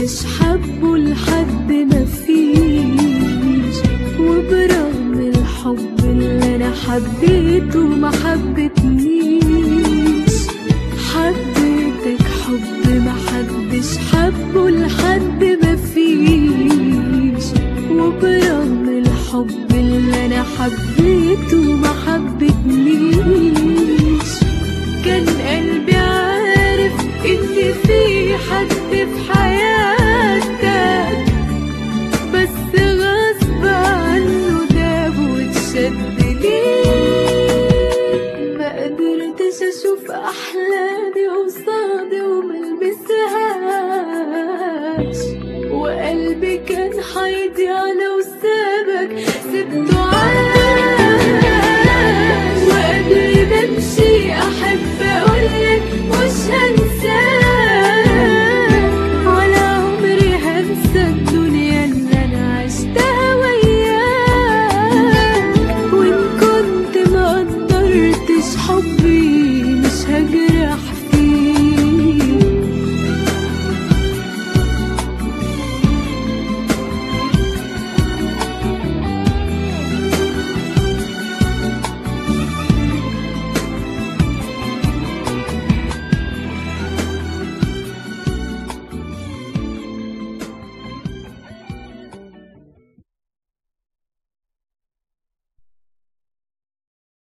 محدش حبه لحد ما فيش وبرغم الحب اللي انا حبيته ما حبتنيش حبيتك حب محدش حبه لحد ما فيش وبرغم الحب اللي انا حبيته ما حبتنيش كان قلبي عارف ان في حد في حياتك بس غصب عنه داب واتشد ليه ما قدرتش اشوف احلامي قصادي وملمسهاش وقلبي كان حيضيع لو